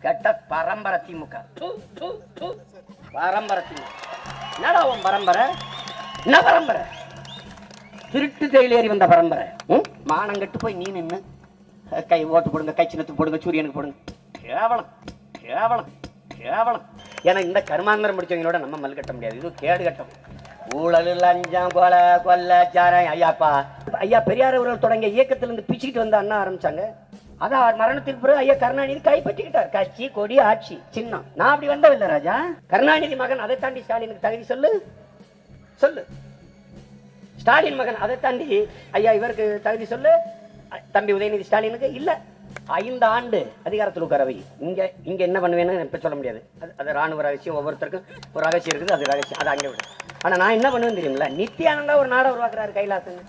கெட்ட பரம்பரை திமுக து, து, து. பரம்பரை திமுக என்னடா உன் பரம்பரை என்ன பரம்பரை திருட்டு தையில் ஏறி வந்த பரம்பரை ம்? மானம் கெட்டு போய் நீ நின்னு அஹ், கை ஓட்டு போடுங்க கை சின்னத்துக்கு போடுங்க சூரியனுக்கு போடுங்க கேவலம் கேவலம் கேவலம் ஏன்னா இந்த கருமாந்திரம் முடிச்சவங்களோட நம்ம மல் கட்ட முடியாது இது கேடு கட்டம் ஊழல் லஞ்சம் கொலை கொல்ல சாரம் ஐயாப்பா ஐயா பெரியார் அவர்கள் தொடங்கிய இயக்கத்திலிருந்து பிச்சுக்கிட்டு வந்து அண்ணா ஆரம்பிச்சாங்க அதான் மரணத்துக்கு பிறகு ஐயா கருணாநிதி கைப்பற்றிக்கிட்டார் கட்சி கொடி ஆட்சி சின்னம் நான் அப்படி வந்தவில்லை ராஜா கருணாநிதி மகன் அதை தாண்டி ஸ்டாலினுக்கு தகுதி சொல்லு சொல்லு ஸ்டாலின் மகன் அதை தாண்டி ஐயா இவருக்கு தகுதி சொல்லு அ- தம்பி உதயநிதி ஸ்டாலினுக்கு இல்ல ஐந்து ஆண்டு அதிகாரத்தில் உட்காரவை இங்க இங்க என்ன பண்ணுவேன்னு இப்ப சொல்ல முடியாது அது அது ராணுவ ரகசியம் ஒவ்வொருத்தருக்கும் ஒரு ரகசியம் இருக்குது அது ரகசியம் அது அங்கே விடு ஆனா நான் என்ன பண்ணுவேன் தெரியுமில்ல நித்யானந்தா ஒரு நாடை உருவாக்குறாரு கைலாசன்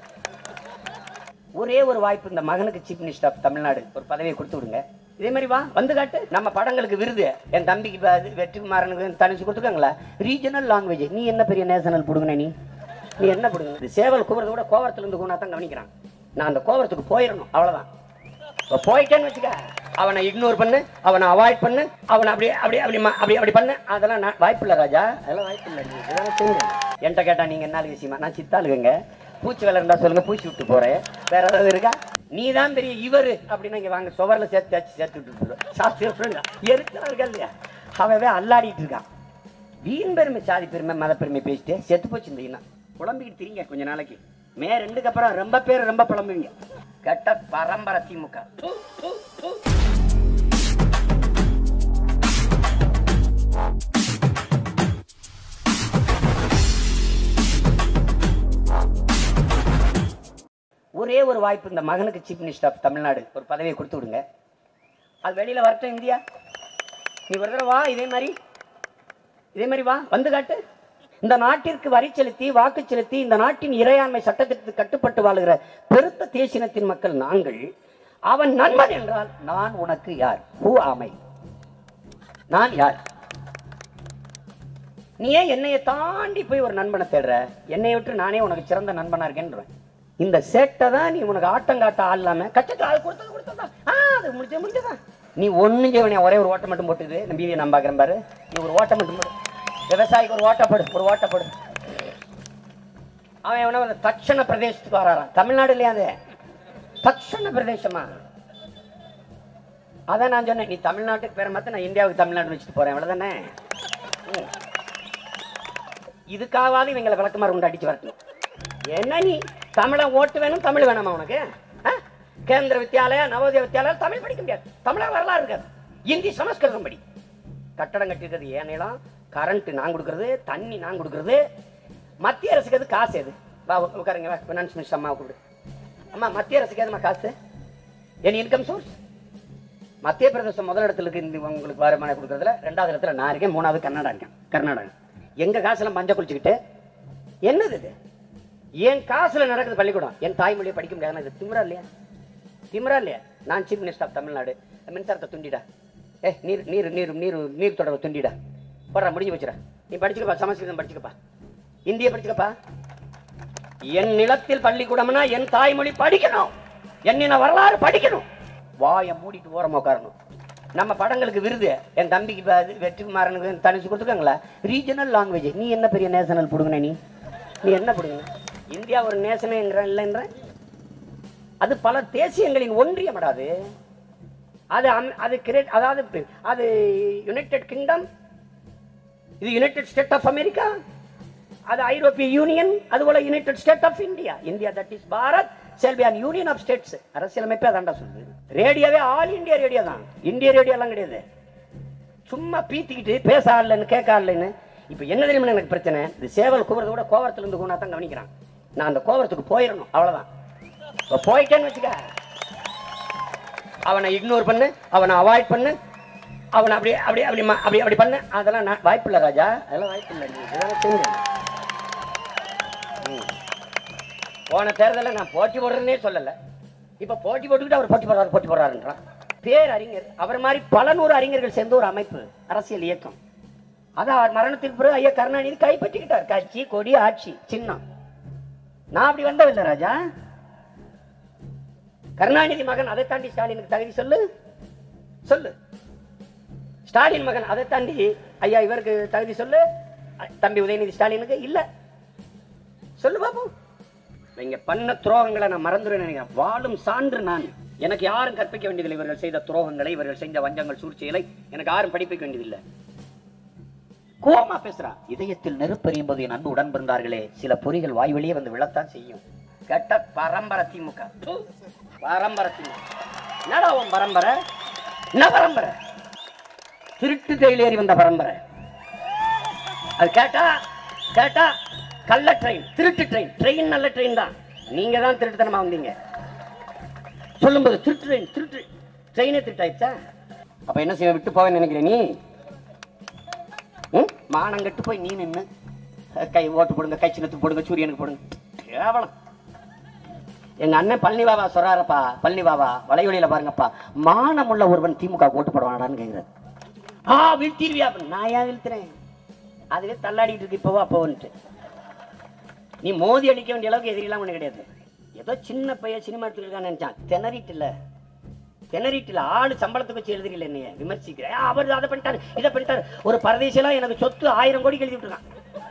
ஒரே ஒரு வாய்ப்பு இந்த மகனுக்கு சீஃப் மினிஸ்டர் ஆஃப் தமிழ்நாடு ஒரு பதவியை கொடுத்து விடுங்க இதே மாதிரி வா வந்து காட்டு நம்ம படங்களுக்கு விருது என் தம்பிக்கு இப்ப அது வெற்றிக்குமாறனுக்கு தனிச்சு கொடுத்துருக்காங்களா ரீஜனல் லாங்குவேஜ் நீ என்ன பெரிய நேஷனல் புடுங்கின நீ நீ என்ன புடுங்க இது சேவல் கூவுறத விட கோவரத்துல இருந்து கூனா தான் கவனிக்கிறான் நான் அந்த கோவரத்துக்கு போயிடணும் அவ்வளவுதான் இப்போ போயிட்டேன்னு வச்சுக்க அவனை இக்னோர் பண்ணு அவனை அவாய்ட் பண்ணு அவனை அப்படியே அப்படியே அப்படி ம- அப்படி அப்படி பண்ணு அதெல்லாம் நான் வாய்ப்பு இல்லை ராஜா அதெல்லாம் வாய்ப்பு இல்லை நீ இதெல்லாம் செய்யுங்க என்கிட்ட கேட்டா நீங்க என்ன விஷயமா நான் சித்தாளுங்க பூச்சி வேலை இருந்தா சொல்லுங்க பூச்சி விட்டு போறேன் வேற ஏதாவது இருக்கா நீ தான் பெரிய இவரு அப்படின்னு இங்க வாங்க சுவரில் சேர்த்து சேர்த்து சேர்த்து விட்டு சாஸ்திரம் இருக்கிறார்கள் இல்லையா அவவே அல்லாடிட்டு இருக்கான் வீண் பெருமை சாதி பெருமை மத பெருமை பேசிட்டு செத்து போச்சு இந்த இனம் புலம்பிக்கிட்டு திரிங்க கொஞ்ச நாளைக்கு மே ரெண்டுக்கு அப்புறம் ரொம்ப பேர் ரொம்ப புலம்புவீங்க கெட்ட பரம்பரை திமுக து, து, து. ஒரே ஒரு வாய்ப்பு இந்த மகனுக்கு சீஃப் மினிஸ்டர் ஆஃப் தமிழ்நாடு ஒரு பதவியை கொடுத்து விடுங்க அது வெளியில வரட்டும் இந்தியா நீ ஒரு தடவை வா இதே மாதிரி இதே மாதிரி வா வந்து காட்டு இந்த நாட்டிற்கு வரி செலுத்தி வாக்கு செலுத்தி இந்த நாட்டின் இறையாண்மை சட்டத்திற்கு கட்டுப்பட்டு வாழுகிற பெருத்த தேசினத்தின் மக்கள் நாங்கள் அவன் நண்பன் என்றால் நான் உனக்கு யார் ஹூ ஆமை நான் யார் நீ ஏன் என்னைய தாண்டி போய் ஒரு நண்பனை தேடுற என்னைய விட்டு நானே உனக்கு சிறந்த நண்பனா இருக்கேன்றேன் இந்த சேட்டை தான் நீ உனக்கு ஆட்டம் காட்ட ஆள் இல்லாம கச்சத்து ஆள் கொடுத்தது கொடுத்ததா ஆ அது முடிஞ்ச முடிஞ்சதா நீ ஒண்ணு செய்வனே ஒரே ஒரு ஓட்டம் மட்டும் போட்டுது நான் பீதியை நான் பார்க்குறேன் பாரு நீ ஒரு ஓட்டம் மட்டும் போடு விவசாயிக்கு ஒரு ஓட்டப்படு ஒரு ஓட்டப்படு அவன் எவனோ அந்த தட்சண பிரதேசத்துக்கு வராராம் தமிழ்நாடு இல்லையா அது தட்சண பிரதேசமா அதான் நான் சொன்னேன் நீ தமிழ்நாட்டுக்கு பேர மாத்த நான் இந்தியாவுக்கு தமிழ்நாடு வச்சுட்டு போறேன் அவ்வளவுதானே ம். இதுக்காவது இவங்களை விளக்கமாறு உண்டு அடிச்சு வரட்டும் என்ன நீ தமிழன் ஓட்டு வேணும் தமிழ் வேணாமா உனக்கு ஆ? கேந்திர வித்யாலயா நவோதய வித்யாலயா தமிழ் படிக்க முடியாது தமிழக வரலாறு இருக்காது இந்தி சமஸ்கிருதம் படி கட்டடம் கட்டிருக்கிறது ஏன் நிலம் கரண்ட் நான் கொடுக்கறது தண்ணி நான் கொடுக்கறது மத்திய அரசுக்கு அது காசு எது வா உ- உட்காருங்க வா ஃபினான்ஸ் மினிஸ்டர் அம்மா கூப்பிடு அம்மா மத்திய அரசுக்கு எதுமா காசு என் இன்கம் சோர்ஸ் மத்திய பிரதேசம் முதல் இடத்துல இருக்கு இந்த உங்களுக்கு வருமானம் கொடுக்கறதுல ரெண்டாவது இடத்துல நான் இருக்கேன் மூணாவது கர்நாடகா இருக்கேன் கர்நாடகா எங்க காசுல மஞ்சள் குளிச்சுக்கிட்டு என்னது இது என் காசுல நடக்குது பள்ளிக்கூடம் என் தாய்மொழியை படிக்க முடியாது இது திமிரா இல்லையா திமிரா இல்லையா நான் சீஃப் மினிஸ்டர் ஆஃப் தமிழ்நாடு மின்சாரத்தை துண்டிடா ஏ நீர் நீர் நீர் நீர் நீர் தொடர்பு துண்டிடா போடுறா முடிஞ்சு வச்சுடா நீ படிச்சுக்கப்பா சமஸ்கிருதம் படிச்சுக்கப்பா இந்திய படிச்சுக்கப்பா என் நிலத்தில் பள்ளிக்கூடம்னா என் தாய்மொழி படிக்கணும் என்னின வரலாறு படிக்கணும் வாயை மூடிட்டு ஓரமா உட்காரணும் நம்ம படங்களுக்கு விருது என் தம்பிக்கு இப்ப அது வெற்றிக்குமாறனுக்கு தனிச்சு கொடுத்துருக்காங்களா ரீஜனல் லாங்குவேஜ் நீ என்ன பெரிய நேஷனல் புடுங்கின நீ நீ என்ன புடுங்கின இந்தியா ஒரு நேஷனே இல்லைன்ற அது பல தேசியங்களின் ஒன்றியமடாது அது அம்- அது கிரேட் அதாவது இப்படி- அது யுனைடெட் கிங்டம் இது யுனைடெட் ஸ்டேட் ஆஃப் அமெரிக்கா அது ஐரோப்பிய யூனியன் அதுபோல United State of India India that is Bharat shall be union of states அரசியலமைப்பே அதான்டா சொல்லுது ரேடியோவே ஆல் இந்தியா ரேடியோ தான் இந்திய ரேடியோ எல்லாம் கிடையாது சும்மா பீத்திக்கிட்டு பேச ஆடலன்னு கேட்க ஆடலன்னு இப்போ என்ன தெரியுமா எனக்கு பிரச்சனை இந்த சேவல் கூவுறத விட கோவரத்துல இருந்து கூனா தான் கவனிக்கிறான் நான் அந்த கோவரத்துக்கு போயிடணும் அவ்வளவுதான் இப்போ போயிட்டேன்னு வச்சுக்க அவனை இக்னோர் பண்ணு அவனை அவாய்ட் பண்ணு அவனை அப்படியே அப்படியே அப்படி ம- அப்படி அப்படி பண்ணு அதெல்லாம் நான் வாய்ப்பு இல்லை ராஜா அதெல்லாம் வாய்ப்பு இல்லை நீ இதெல்லாம் செய்யுங்க ம். போன தேர்தலில் நான் போட்டி போடுறேன்னே சொல்லலை இப்போ போட்டி போட்டுக்கிட்டு அவர் போட்டி போடுறாரு போட்டி போடுறாருன்றான் பேர் அறிஞர் அவர் மாதிரி பல நூறு அறிஞர்கள் சேர்ந்த ஒரு அமைப்பு அரசியல் இயக்கம் அதான் அவர் மரணத்துக்கு பிறகு ஐயா கருணாநிதி கைப்பற்றிக்கிட்டார் கட்சி கொடி ஆட்சி சின்னம் நான் அப்படி வந்தவில்லை ராஜா கருணாநிதி மகன் அதை தாண்டி ஸ்டாலினுக்கு தகுதி சொல்லு சொல்லு ஸ்டாலின் மகன் அதை தாண்டி ஐயா இவருக்கு தகுதி சொல்லு அ, தம்பி உதயநிதி ஸ்டாலினுக்கு இல்ல சொல்லு பாப்போம் நீங்க பண்ண துரோகங்களை நான் மறந்துடுவேன் நினைக்கிறேன் வாழும் சான்று நான் எனக்கு யாரும் கற்பிக்க வேண்டியதில்லை இவர்கள் செய்த துரோகங்களை இவர்கள் செஞ்ச வஞ்சங்கள் சூழ்ச்சிகளை எனக்கு யாரும் படிப்பிக்க வேண்டியதில்லை கோமா பேசுறான் இதயத்தில் நெருப்பெறியும் போது என் அன்பு உடன் பிறந்தார்களே சில பொறிகள் வாய் வெளியே வந்து விழத்தான் செய்யும் கெட்ட பரம்பரை திமுக து, பரம்பரை திமுக என்னடா உன் பரம்பரை என்ன பரம்பரை திருட்டு தேயில ஏறி வந்த பரம்பரை அது கேட்டா கேட்டா கள்ள ட்ரெயின் திருட்டு ட்ரெயின் ட்ரெயின் நல்ல ட்ரெயின் தான் நீங்க தான் திருட்டுத்தனமா வந்தீங்க சொல்லும்போது திருட்டு ட்ரெயின் திருட்டு ட்ரெயினே திருட்டாயிடுச்சா அப்ப என்ன செய்ய விட்டு போவேன்னு நினைக்கிறேன் நீ ம்? மானம் கெட்டு போய் நீ நின்னு அஹ், கை ஓட்டு போடுங்க கை சின்னத்துக்கு போடுங்க சூரியனுக்கு போடுங்க கேவலம் எங்க அண்ணன் பழனி பாபா சொல்றாரப்பா பழனி பாபா வலைவழியில பாருங்கப்பா மானம் உள்ள ஒருவன் திமுக ஓட்டு போடுவானாடான்னு கேக்குறாரு ஆ வீழ்த்திருவியா அப்படின்னு. நான் ஏன் வீழ்த்துறேன் அதுவே தள்ளாடிட்டு இருக்கு இப்போவோ அப்போன்ட்டு நீ மோதி அடிக்க வேண்டிய அளவுக்கு எதிரிலாம் ஒண்ணு கிடையாது ஏதோ சின்ன பையன் சினிமா எடுத்துருக்கான்னு நினைச்சான் திணறிட்டு இல்ல திணறிட்டு இல்ல ஆளு சம்பளத்துக்கு வச்சு எழுதுறீல என்னைய விமர்சிக்கிறேன் அவர் அதை பண்ணிட்டாரு இதை பண்ணிட்டாரு ஒரு பரதேசியெல்லாம் எனக்கு சொத்து ஆயிரம் கோடி எழுதி விட்டுருக்கான்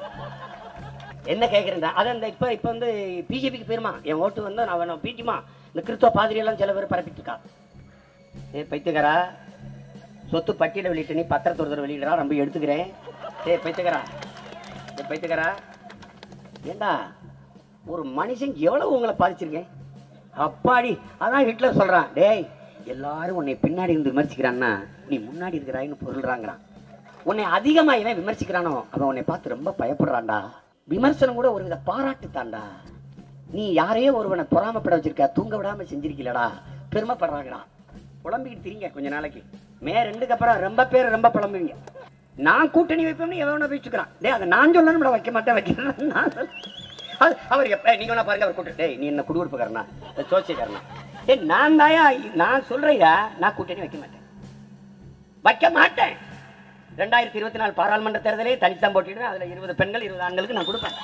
என்ன கேட்குறேன் அது அந்த இப்போ இப்போ வந்து பிஜேபிக்கு போயிருமா என் ஓட்டு வந்து நான் வேணும் பிடிமா இந்த கிறிஸ்துவ பாதிரியெல்லாம் சில பேர் பரப்பிட்டு இருக்கா ஏ பைத்துக்கரா சொத்து பட்டியலை வெளியிட்டு நீ பத்திரத்தை ஒரு தடவை வெளியிடறா நம்ம எடுத்துக்கிறேன் ஏ பைத்துக்கரா ஏ பைத்துக்கரா ஏண்டா ஒரு மனுஷன் எவ்வளவு உங்களை பாதிச்சிருக்கேன் அப்பாடி அதான் ஹிட்லர் சொல்றான் டேய் எல்லாரும் உன்னை பின்னாடி இருந்து விமர்சிக்கிறான்னா நீ முன்னாடி இருக்கிறாயின்னு பொருள்றாங்கிறான் உன்னை அதிகமா இவன் விமர்சிக்கிறானோ அவன் உன்னை பார்த்து ரொம்ப பயப்படுறான்டா விமர்சனம் கூட ஒரு வித பாராட்டு தான்டா நீ யாரையோ ஒருவனை பொறாமப்பட வச்சிருக்க தூங்க விடாம செஞ்சிருக்கீலடா பெருமைப்படுறாங்கடா புலம்பிக்கிட்டு திரிங்க கொஞ்ச நாளைக்கு மே ரெண்டுக்கு அப்புறம் ரொம்ப பேர் ரொம்ப புலம்புவீங்க நான் கூட்டணி வைப்பேன்னு எவனோ பேச்சுக்கிறான் டேய் அதை நான் சொல்லணும் வைக்க மாட்டேன் வைக்கிறேன் நான் சொல்ல- அது அவர் எப்ப நீங்க வேணா பாருங்க அவர் கூட்டு டேய் நீ என்ன குடியிருப்புக்காரனா சோசியக்காரனா ஏய் நான் தாயா நான் சொல்றேயா நான் கூட்டணி வைக்க மாட்டேன் வைக்க மாட்டேன் ரெண்டாயிரத்தி இருபத்தி நாலு பாராளுமன்ற தேர்தலே தனித்தான் போட்டிடுவேன் அதுல இருபது பெண்கள் இருபது ஆண்களுக்கு நான் கொடுப்பேன்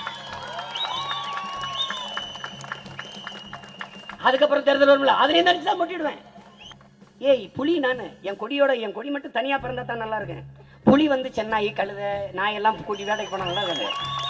அதுக்கப்புறம் தேர்தல் வரும்ல அதுலயும் தனிச்சு தான் போட்டிடுவேன் ஏய் புலி நான் என் கொடியோட என் கொடி மட்டும் தனியா பிறந்தா தான் நல்லா இருக்கேன் புலி வந்து சென்னாய் கழுத நாய் எல்லாம் கூட்டி வேலைக்கு போனாங்களா அது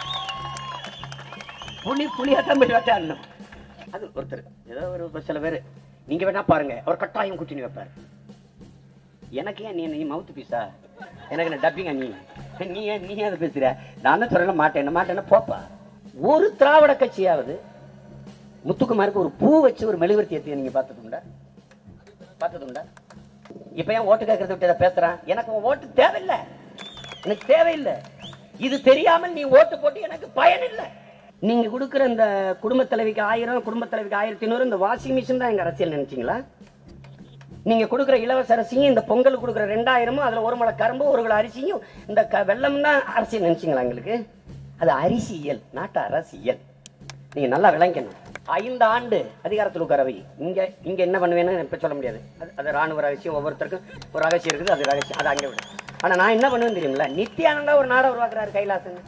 புலி புலியா தான் போய் வேட்டையாடணும் அது ஒருத்தர் ஏதோ ஒரு சில பேர் நீங்க வேணா பாருங்க அவர் கட்டாயம் கூட்டினு வைப்பார் எனக்கு ஏன் நீ நீ மவுத்து பீஸா எனக்கு என்ன டப்பிங்கா நீ நீ ஏன் நீ ஏன் அதை பேசுற நான் தான் சொல்ல மாட்டேன் மாட்டேன்னா போப்பா ஒரு திராவிட கட்சியாவது முத்துக்குமாருக்கு ஒரு பூ வச்சு ஒரு மெழுகுவர்த்தி ஏற்றி நீங்க பார்த்ததுண்டா பார்த்ததுண்டா இப்ப ஏன் ஓட்டு கேட்கறத விட்டு இதை பேசுறான் எனக்கு உன் ஓட்டு தேவையில்லை எனக்கு தேவையில்லை இது தெரியாமல் நீ ஓட்டு போட்டு எனக்கு பயன் இல்லை நீங்க கொடுக்குற இந்த குடும்ப தலைவிக்கு ஆயிரம் குடும்ப தலைவிக்கு ஆயிரத்தி ஐநூறு இந்த வாஷிங் மிஷின் தான் எங்க அரசியல் நினைச்சீங்களா நீங்க கொடுக்குற இலவச அரிசியும் இந்த பொங்கல் கொடுக்குற ரெண்டாயிரமும் அதுல ஒரு மலை கரும்பு ஒரு கிலோ அரிசியும் இந்த க வெள்ளம் தான் அரசியல் நினைச்சீங்களா எங்களுக்கு அது அரிசியல் நாட்டு அரசியல் நீங்க நல்லா விளங்கணும் ஐந்து ஆண்டு அதிகாரத்தில் உட்காரவை இங்க இங்க என்ன பண்ணுவேன்னு இப்ப சொல்ல முடியாது அது அது ராணுவ ரகசியம் ஒவ்வொருத்தருக்கும் ஒரு ரகசியம் இருக்குது அது ரகசியம் அது அங்கே விடு ஆனா நான் என்ன பண்ணுவேன் தெரியுமில்ல நித்யானந்தா ஒரு நாடை உருவாக்குறாரு கைலாசன்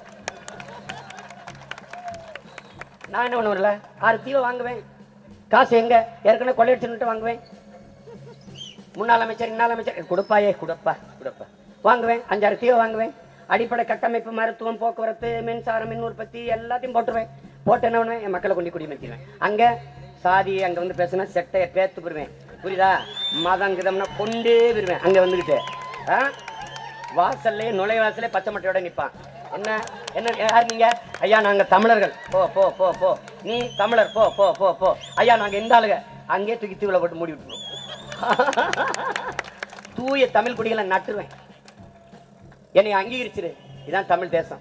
நான் என்ன பண்ணுவேன்ல ஆறு தீவை வாங்குவேன் காசு எங்க ஏற்கனவே கொள்ளையடிச்சுட்டு வாங்குவேன் முன்னாள் அமைச்சர் இன்னாள் அமைச்சர் கொடுப்பாயே கொடுப்பா கொடுப்பா வாங்குவேன் அஞ்சாறு தீவை வாங்குவேன் அடிப்படை கட்டமைப்பு மருத்துவம் போக்குவரத்து மின்சாரம் மின் உற்பத்தி எல்லாத்தையும் போட்டுருவேன் போட்டு என்ன பண்ணுவேன் என் மக்களை கொண்டு குடிமத்திடுவேன் அங்க சாதி அங்க வந்து பேசுனா செட்டையை பேத்து போடுவேன் புரியுதா மதம் கிதம்னா கொண்டே விடுவேன் அங்க வந்துகிட்டு ஆ? வாசல்லே நுழைவாசலே பச்சை மட்டையோட நிப்பான் என்ன என்ன யார் நீங்க ஐயா நாங்க தமிழர்கள் போ போ போ போ நீ தமிழர் போ போ போ போ ஐயா நாங்க இந்த ஆளுங்க அங்கேயே தூக்கி தீவில போட்டு மூடி விட்டுருவோம் தூய தமிழ் குடிகளை நட்டுருவேன் என்னை அங்கீகரிச்சிரு இதான் தமிழ் தேசம்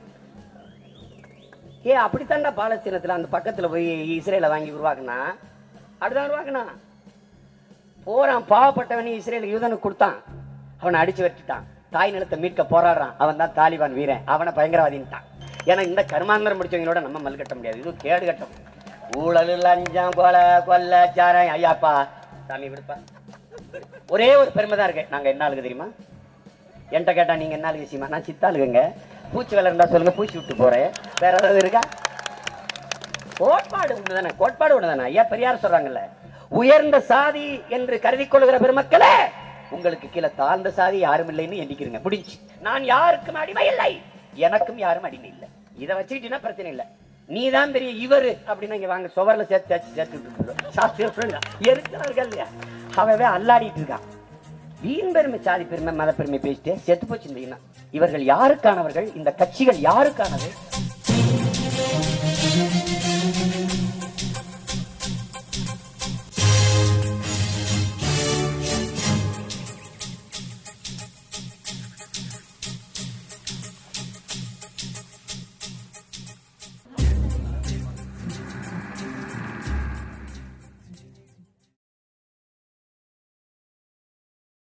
ஏ அப்படித்தான்டா பாலஸ்தீனத்துல அந்த பக்கத்துல போய் இஸ்ரேலை வாங்கி உருவாக்குனா அப்படிதான் உருவாக்குனா போறான் பாவப்பட்டவன் இஸ்ரேலுக்கு யூதனுக்கு கொடுத்தான் அவனை அடிச்சு வெட்டிட்டான் தாய் நிலத்தை மீட்க போராடுறான் அவன் தான் தாலிபான் வீரன் அவனை பயங்கரவாதின்ட்டான் ஏன்னா இந்த கருமாந்திரம் முடிச்சவங்களோட நம்ம மல் கட்ட முடியாது இது கேடு கட்டம் ஊழல் லஞ்சம் கொலை கொல்ல சாரம் ஐயாப்பா சாமி விடுப்பா ஒரே ஒரு பெருமை தான் இருக்கு நாங்க என்ன ஆளுங்க தெரியுமா என்கிட்ட கேட்டா நீங்க என்ன ஆளுங்க விஷயமா நான் சித்தாளுங்க பூச்சி வேலை இருந்தா சொல்லுங்க பூச்சி விட்டு போறேன் வேற ஏதாவது இருக்கா கோட்பாடு ஒண்ணுதானே கோட்பாடு ஒண்ணுதானே ஐயா பெரியார் சொல்றாங்கல்ல உயர்ந்த சாதி என்று கருதி கொள்கிற பெருமக்களே உங்களுக்கு கீழே தாழ்ந்த சாதி யாரும் இல்லைன்னு எண்ணிக்கிறீங்க முடிஞ்சு நான் யாருக்கும் அடிமை இல்லை எனக்கும் யாரும் அடிமை இல்லை இதை வச்சுக்கிட்டீங்கன்னா பிரச்சனை இல்லை நீ தான் பெரிய இவரு அப்படின்னா இங்க வாங்க சுவர்ல சேர்த்து சேர்த்து சேர்த்து சாஸ்திரம் எருக்கிறார்கள் இல்லையா அவவே அல்லாடிட்டு இருக்கான் வீண் பெருமை சாதி பெருமை மத பெருமை பேசிட்டு செத்து போச்சு இந்த இனம் இவர்கள் யாருக்கானவர்கள் இந்த கட்சிகள் யாருக்கானது